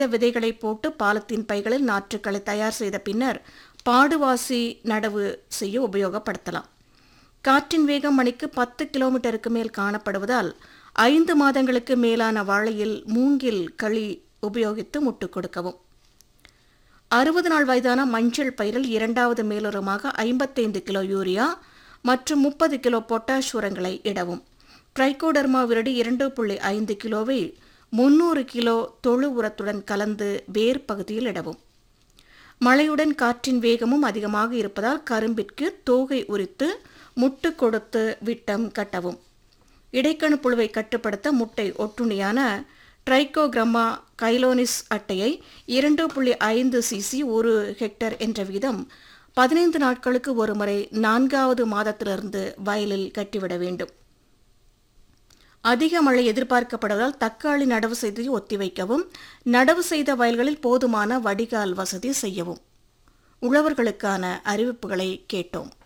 விதைகளை போட்டு பாலத்தீன் பைகளில் நாற்றுக்களை தயார் செய்த பின்னர் பாடுவாசி நடவு செய்ய உபயோகப்படுத்தலாம் காற்றின் வேகம் மணிக்கு பத்து கிலோமீட்டருக்கு மேல் காணப்படுவதால் ஐந்து மாதங்களுக்கு மேலான வாழையில் மூங்கில் களி உபயோகித்து முட்டு கொடுக்கவும் அறுபது நாள் வயதான மஞ்சள் பயிரில் இரண்டாவது மேலுரமாக ஐம்பத்தைந்து கிலோ யூரியா மற்றும் முப்பது கிலோ பொட்டாஷ் உரங்களை இடவும் ட்ரைகோடர்மா விரடி இரண்டு புள்ளி ஐந்து கிலோவை முன்னூறு கிலோ தொழு உரத்துடன் கலந்து வேர் பகுதியில் இடவும் மழையுடன் காற்றின் வேகமும் அதிகமாக இருப்பதால் கரும்பிற்கு தோகை உரித்து முட்டு கொடுத்து விட்டம் கட்டவும் இடைக்கணு புழுவை கட்டுப்படுத்த முட்டை ஒட்டுணியான ட்ரைகோகிரம்மா கைலோனிஸ் அட்டையை இரண்டு புள்ளி ஐந்து சிசி ஒரு ஹெக்டர் என்ற வீதம் பதினைந்து நாட்களுக்கு ஒருமுறை நான்காவது மாதத்திலிருந்து வயலில் கட்டிவிட வேண்டும் அதிக மழை எதிர்பார்க்கப்படுவதால் தக்காளி நடவு செய்ததை ஒத்திவைக்கவும் நடவு செய்த வயல்களில் போதுமான வடிகால் வசதி செய்யவும் உழவர்களுக்கான அறிவிப்புகளை கேட்டோம்